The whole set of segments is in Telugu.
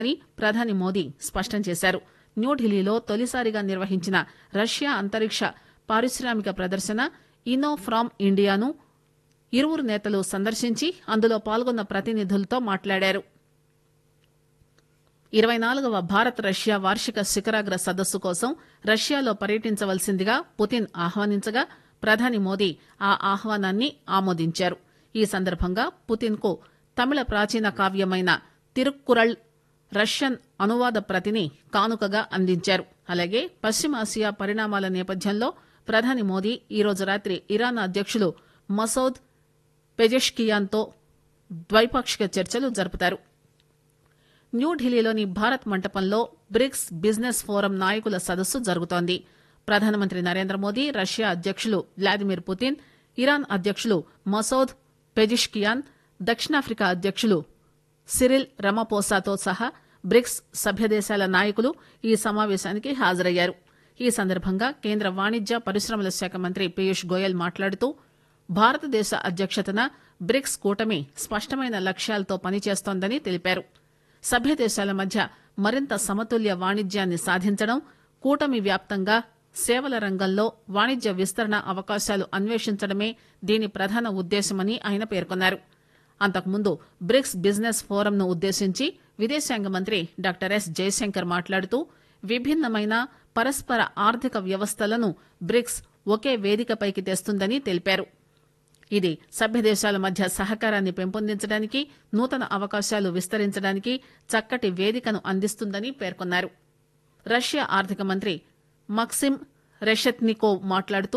అని ప్రధాని మోదీ స్పష్టం చేశారు న్యూఢిల్లీలో తొలిసారిగా నిర్వహించిన రష్యా అంతరిక్ష పారిశ్రామిక ప్రదర్శన ఇన్నో ఫ్రామ్ ఇండియాను ఇరువురు నేతలు సందర్శించి అందులో పాల్గొన్న ప్రతినిధులతో మాట్లాడారు ఇరవై నాలుగవ భారత్ రష్యా వార్షిక శిఖరాగ్ర సదస్సు కోసం రష్యాలో పర్యటించవలసిందిగా పుతిన్ ఆహ్వానించగా ప్రధాని మోదీ ఆ ఆహ్వానాన్ని ఆమోదించారు ఈ సందర్భంగా పుతిన్ కు తమిళ ప్రాచీన కావ్యమైన తిరుక్కురళ్ రష్యన్ అనువాద ప్రతిని కానుకగా అందించారు అలాగే పశ్చిమాసియా పరిణామాల నేపథ్యంలో ప్రధాని మోదీ ఈరోజు రాత్రి ఇరాన్ అధ్యకులు మసౌద్ పెజెష్కియాన్తో ద్వైపాక్షిక చర్చలు జరుపుతారు న్యూఢిల్లీలోని భారత్ మంటపంలో బ్రిక్స్ బిజినెస్ ఫోరం నాయకుల సదస్సు జరుగుతోంది ప్రధానమంత్రి నరేంద్ర మోదీ రష్యా అధ్యకులు వ్లాదిమిర్ పుతిన్ ఇరాన్ అధ్యకులు మసౌద్ పెజిష్కియాన్ దక్షిణాఫ్రికా అధ్యకులు సిరిల్ రమపోసాతో సహా బ్రిక్స్ సభ్యదేశాల నాయకులు ఈ సమావేశానికి హాజరయ్యారు ఈ సందర్భంగా కేంద్ర వాణిజ్య పరిశ్రమల శాఖ మంత్రి పీయూష్ గోయల్ మాట్లాడుతూ భారతదేశ అధ్యక్షతన బ్రిక్స్ కూటమి స్పష్టమైన లక్ష్యాలతో పనిచేస్తోందని తెలిపారు సభ్య దేశాల మధ్య మరింత సమతుల్య వాణిజ్యాన్ని సాధించడం కూటమి వ్యాప్తంగా సేవల రంగంలో వాణిజ్య విస్తరణ అవకాశాలు అన్వేషించడమే దీని ప్రధాన ఉద్దేశమని ఆయన పేర్కొన్నారు అంతకుముందు బ్రిక్స్ బిజినెస్ ఫోరంను ఉద్దేశించి విదేశాంగ మంత్రి డాక్టర్ ఎస్ జయశంకర్ మాట్లాడుతూ విభిన్నమైన పరస్పర ఆర్థిక వ్యవస్థలను బ్రిక్స్ ఒకే వేదికపైకి తెస్తుందని తెలిపారు ఇది సభ్య దేశాల మధ్య సహకారాన్ని పెంపొందించడానికి నూతన అవకాశాలు విస్తరించడానికి చక్కటి వేదికను అందిస్తుందని పేర్కొన్నారు రష్యా ఆర్థిక మంత్రి మక్సిమ్ రెషెత్నికోవ్ మాట్లాడుతూ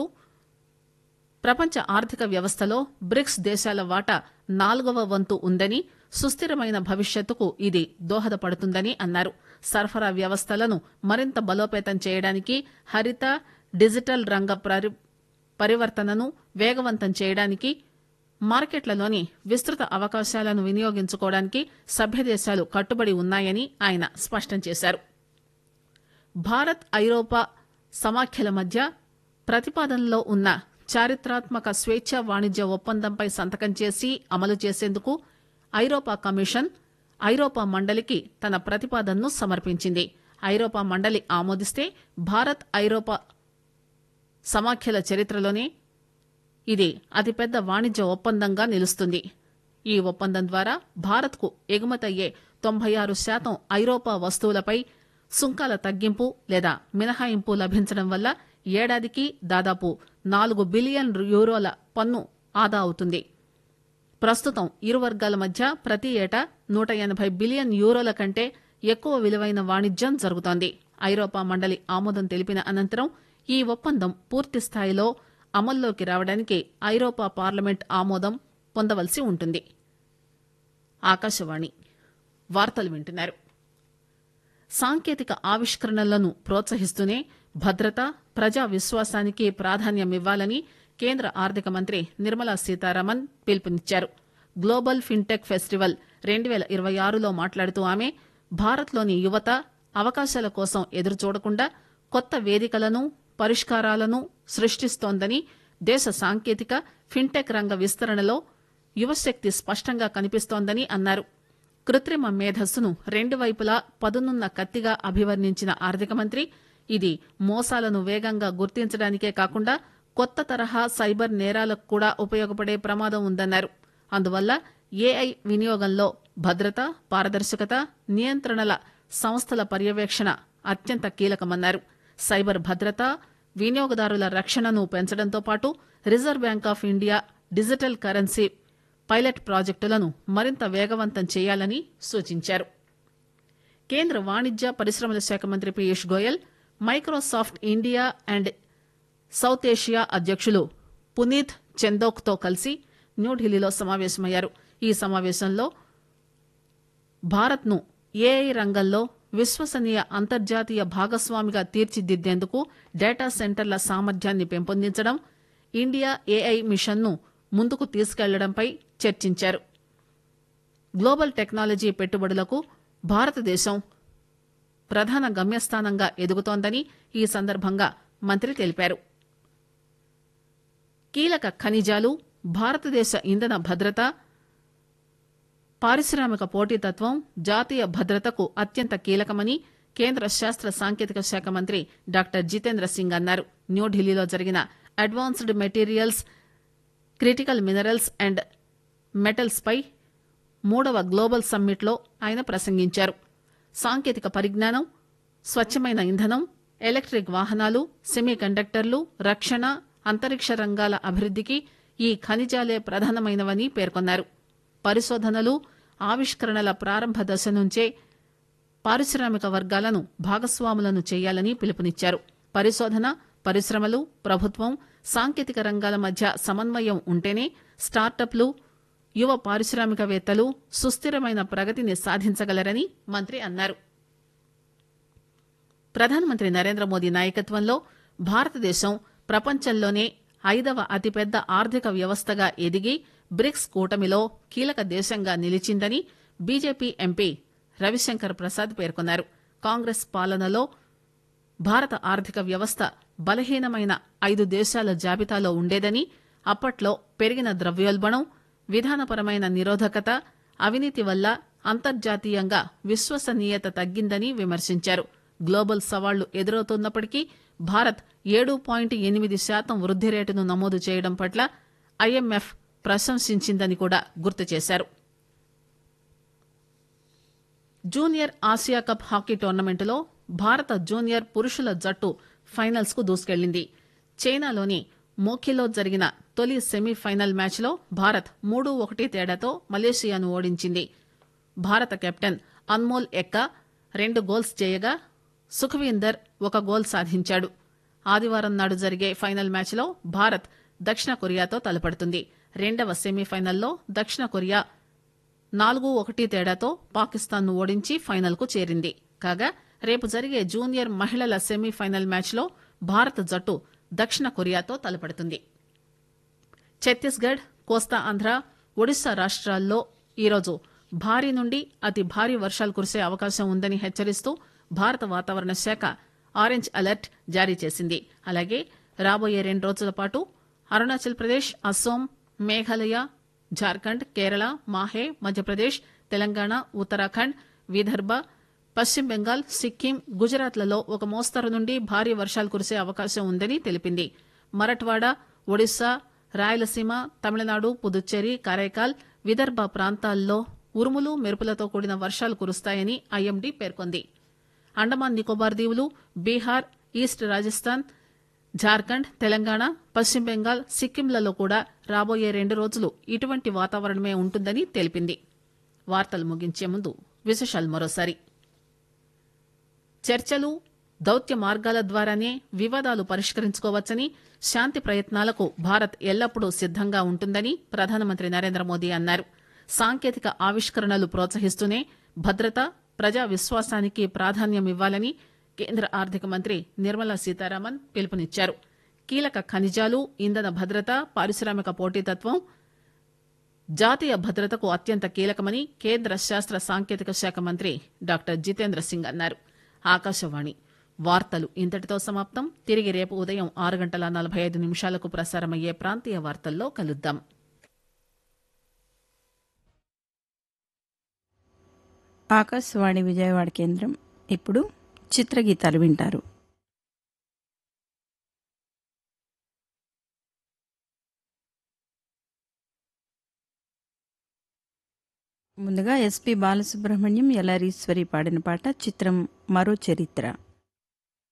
ప్రపంచ ఆర్థిక వ్యవస్థలో బ్రిక్స్ దేశాల వాటా నాలుగవ వంతు ఉందని సుస్థిరమైన భవిష్యత్తుకు ఇది దోహదపడుతుందని అన్నారు సరఫరా వ్యవస్థలను మరింత బలోపేతం చేయడానికి హరిత డిజిటల్ రంగ పరి- పరివర్తనను వేగవంతం చేయడానికి మార్కెట్లలోని విస్తృత అవకాశాలను వినియోగించుకోవడానికి సభ్య దేశాలు కట్టుబడి ఉన్నాయని ఆయన స్పష్టం చేశారు భారత్ ఐరోపా సమాఖ్యల మధ్య ప్రతిపాదనలో ఉన్న చారిత్రాత్మక స్వేచ్ఛ వాణిజ్య ఒప్పందంపై సంతకం చేసి అమలు చేసేందుకు ఐరోపా కమిషన్ ఐరోపా మండలికి తన ప్రతిపాదనను సమర్పించింది ఐరోపా మండలి ఆమోదిస్తే భారత్ ఐరోపా సమాఖ్యల చరిత్రలోనే ఇది అతిపెద్ద వాణిజ్య ఒప్పందంగా నిలుస్తుంది ఈ ఒప్పందం ద్వారా భారత్కు ఎగుమతయ్యే తొంభై ఆరు శాతం ఐరోపా వస్తువులపై సుంకాల తగ్గింపు లేదా మినహాయింపు లభించడం వల్ల ఏడాదికి దాదాపు నాలుగు బిలియన్ యూరోల పన్ను ఆదా అవుతుంది ప్రస్తుతం ఇరు వర్గాల మధ్య ప్రతి ఏటా నూట ఎనభై బిలియన్ యూరోల కంటే ఎక్కువ విలువైన వాణిజ్యం జరుగుతోంది ఐరోపా మండలి ఆమోదం తెలిపిన అనంతరం ఈ ఒప్పందం పూర్తి స్థాయిలో అమల్లోకి రావడానికి ఐరోపా పార్లమెంట్ ఆమోదం పొందవలసి ఉంటుంది ఆకాశవాణి వార్తలు వింటున్నారు సాంకేతిక ఆవిష్కరణలను ప్రోత్సహిస్తూనే భద్రత ప్రజా విశ్వాసానికి ప్రాధాన్యమివ్వాలని కేంద్ర ఆర్థిక మంత్రి నిర్మలా సీతారామన్ పిలుపునిచ్చారు గ్లోబల్ ఫిన్టెక్ ఫెస్టివల్ రెండు వేల ఇరవై ఆరులో మాట్లాడుతూ ఆమె భారత్లోని యువత అవకాశాల కోసం ఎదురుచూడకుండా కొత్త వేదికలను పరిష్కారాలను సృష్టిస్తోందని దేశ సాంకేతిక ఫిన్టెక్ రంగ విస్తరణలో యువశక్తి స్పష్టంగా కనిపిస్తోందని అన్నారు కృత్రిమ మేధస్సును రెండు వైపులా పదునున్న కత్తిగా అభివర్ణించిన ఆర్థిక మంత్రి ఇది మోసాలను వేగంగా గుర్తించడానికే కాకుండా కొత్త తరహా సైబర్ నేరాలకు కూడా ఉపయోగపడే ప్రమాదం ఉందన్నారు అందువల్ల ఏఐ వినియోగంలో భద్రత పారదర్శకత నియంత్రణల సంస్థల పర్యవేక్షణ అత్యంత కీలకమన్నారు సైబర్ భద్రత వినియోగదారుల రక్షణను పెంచడంతో పాటు reserve bank of India digital currency pilot ప్రాజెక్టులను మరింత వేగవంతం చేయాలని సూచించారు కేంద్ర వాణిజ్య పరిశ్రమల శాఖ మంత్రి Piyush Goyal Microsoft India and South Asia అధ్యక్షులు పునీత్ చందోక్తో కలిసి న్యూఢిల్లీలో సమావేశమయ్యారు ఈ సమావేశంలో భారత్ను ఏఐ రంగంలో విశ్వసనీయ అంతర్జాతీయ భాగస్వామిగా తీర్చిదిద్దేందుకు డేటా సెంటర్ల సామర్థ్యాన్ని పెంపొందించడం ఇండియా ఏఐ మిషన్ను ముందుకు తీసుకెళ్లడంపై చర్చించారు గ్లోబల్ టెక్నాలజీ పెట్టుబడులకు భారతదేశం ప్రధాన గమ్యస్థానంగా ఎదుగుతోందని ఈ సందర్భంగా మంత్రి తెలిపారు కీలక ఖనిజాలు భారతదేశ ఇంధన భద్రత పారిశ్రామిక పోటీతత్వం జాతీయ భద్రతకు అత్యంత కీలకమని కేంద్ర శాస్త్ర సాంకేతిక శాఖ మంత్రి డాక్టర్ జితేంద్ర సింగ్ అన్నారు న్యూఢిల్లీలో జరిగిన advanced materials critical minerals and metals పై మూడవ గ్లోబల్ సమ్మిట్ లో ఆయన ప్రసంగించారు సాంకేతిక పరిజ్ఞానం స్వచ్ఛమైన ఇంధనం ఎలక్ట్రిక్ వాహనాలు సెమీ కండక్టర్లు రక్షణ అంతరిక్ష రంగాల అభివృద్దికి ఈ ఖనిజాలే ప్రధానమైనవని పేర్కొన్నారు పరిశోధనలు ఆవిష్కరణల ప్రారంభ దశ నుంచే పారిశ్రామిక వర్గాలను భాగస్వాములను చేయాలని పిలుపునిచ్చారు పరిశోధన పరిశ్రమలు ప్రభుత్వం సాంకేతిక రంగాల మధ్య సమన్వయం ఉంటేనే స్టార్టప్లు యువ పారిశ్రామికవేత్తలు సుస్థిరమైన ప్రగతిని సాధించగలరని మంత్రి అన్నారు ప్రధానమంత్రి నరేంద్ర మోదీ నాయకత్వంలో భారతదేశం ప్రపంచంలోనే ఐదవ అతిపెద్ద ఆర్థిక వ్యవస్థగా ఎదిగి బ్రిక్స్ కూటమిలో కీలక దేశంగా నిలిచిందని బీజేపీ ఎంపీ రవిశంకర్ ప్రసాద్ పేర్కొన్నారు కాంగ్రెస్ పాలనలో భారత ఆర్థిక వ్యవస్థ బలహీనమైన ఐదు దేశాల జాబితాలో ఉండేదని అప్పట్లో పెరిగిన ద్రవ్యోల్బణం విధానపరమైన నిరోధకత అవినీతి వల్ల అంతర్జాతీయంగా విశ్వసనీయత తగ్గిందని విమర్శించారు గ్లోబల్ సవాళ్లు ఎదురవుతున్నప్పటికీ భారత్ ఏడు పాయింట్ ఎనిమిది శాతం వృద్ది రేటును నమోదు చేయడం పట్ల ఐఎంఎఫ్ ప్రశంసించిందని కూడా గుర్తు చేశారు జూనియర్ ఆసియా కప్ హాకీ టోర్నమెంటులో భారత జూనియర్ పురుషుల జట్టు ఫైనల్స్ కు దూసుకెళ్లింది చైనాలోని మోఖిలో జరిగిన తొలి సెమీఫైనల్ మ్యాచ్లో భారత్ మూడు ఒకటి తేడాతో మలేషియాను ఓడించింది భారత కెప్టెన్ అన్మోల్ ఎక్క రెండు గోల్స్ చేయగా సుఖవీందర్ ఒక గోల్ సాధించాడు ఆదివారం నాడు జరిగే ఫైనల్ మ్యాచ్లో భారత్ దక్షిణ కొరియాతో తలపడుతుంది రెండవ సెమీఫైనల్లో దక్షిణ కొరియా నాలుగు ఒకటి తేడాతో పాకిస్తాన్ ను ఓడించి ఫైనల్ కు చేరింది కాగా రేపు జరిగే జూనియర్ మహిళల సెమీఫైనల్ మ్యాచ్లో భారత జట్టు దక్షిణ కొరియాతో తలపడుతుంది ఛత్తీస్గఢ్ కోస్తా ఆంధ్ర ఒడిశా రాష్ట్రాల్లో ఈరోజు భారీ నుండి అతి భారీ వర్షాలు కురిసే అవకాశం ఉందని హెచ్చరిస్తూ భారత వాతావరణ శాఖ ఆరెంజ్ అలర్ట్ జారీ చేసింది అలాగే రాబోయే రెండు రోజుల పాటు అరుణాచల్ ప్రదేశ్ అస్సోం మేఘాలయ జార్ఖండ్ కేరళ మాహే మధ్యప్రదేశ్ తెలంగాణ ఉత్తరాఖండ్ విదర్భ పశ్చిమ బెంగాల్ సిక్కిం గుజరాత్లలో ఒక మోస్తరు నుండి భారీ వర్షాలు కురిసే అవకాశం ఉందని తెలిపింది మరఠ్వాడ ఒడిశా రాయలసీమ తమిళనాడు పుదుచ్చేరి కరైకాల్ విదర్భ ప్రాంతాల్లో ఉరుములు మెరుపులతో కూడిన వర్షాలు కురుస్తాయని ఐఎండీ పేర్కొంది అండమాన్ నికోబార్ దీవులు బీహార్ ఈస్ట్ రాజస్థాన్ జార్ఖండ్ తెలంగాణ పశ్చిమ బెంగాల్ సిక్కింలలో కూడా రాబోయే రెండు రోజులు ఇటువంటి వాతావరణమే ఉంటుందని తెలిపింది వార్తలు ముగించే ముందు విశేషాలు మరోసారి చర్చలు దౌత్య మార్గాల ద్వారానే వివాదాలు పరిష్కరించుకోవచ్చని శాంతి ప్రయత్నాలకు భారత్ ఎల్లప్పుడూ సిద్దంగా ఉంటుందని ప్రధానమంత్రి నరేంద్ర మోదీ అన్నారు సాంకేతిక ఆవిష్కరణలు ప్రోత్సహిస్తూనే భద్రత ప్రజా విశ్వాసానికి ప్రాధాన్యమివ్వాలని కేంద్ర ఆర్థిక మంత్రి నిర్మలా సీతారామన్ పిలుపునిచ్చారు కీలక ఖనిజాలు ఇంధన భద్రత పారిశ్రామిక పోటీతత్వం జాతీయ భద్రతకు అత్యంత కీలకమని కేంద్ర శాస్త్ర సాంకేతిక శాఖ మంత్రి డాక్టర్ జితేంద్ర సింగ్ అన్నారు ఆకాశవాణి వార్తలు ఇంతటితో సమాప్తం తిరిగి రేపు ఉదయం ఆరు గంటల నలభై ఐదు నిమిషాలకు ప్రసారమయ్యే ప్రాంతీయ వార్తల్లో కలుద్దాం ఆకాశవాణి విజయవాడ కేంద్రం ఇప్పుడు చిత్రగీతాలు వింటారు ముందుగా ఎస్పి బాలసుబ్రహ్మణ్యం ఎల్లారీశ్వరి పాడిన పాట చిత్రం మరో చరిత్ర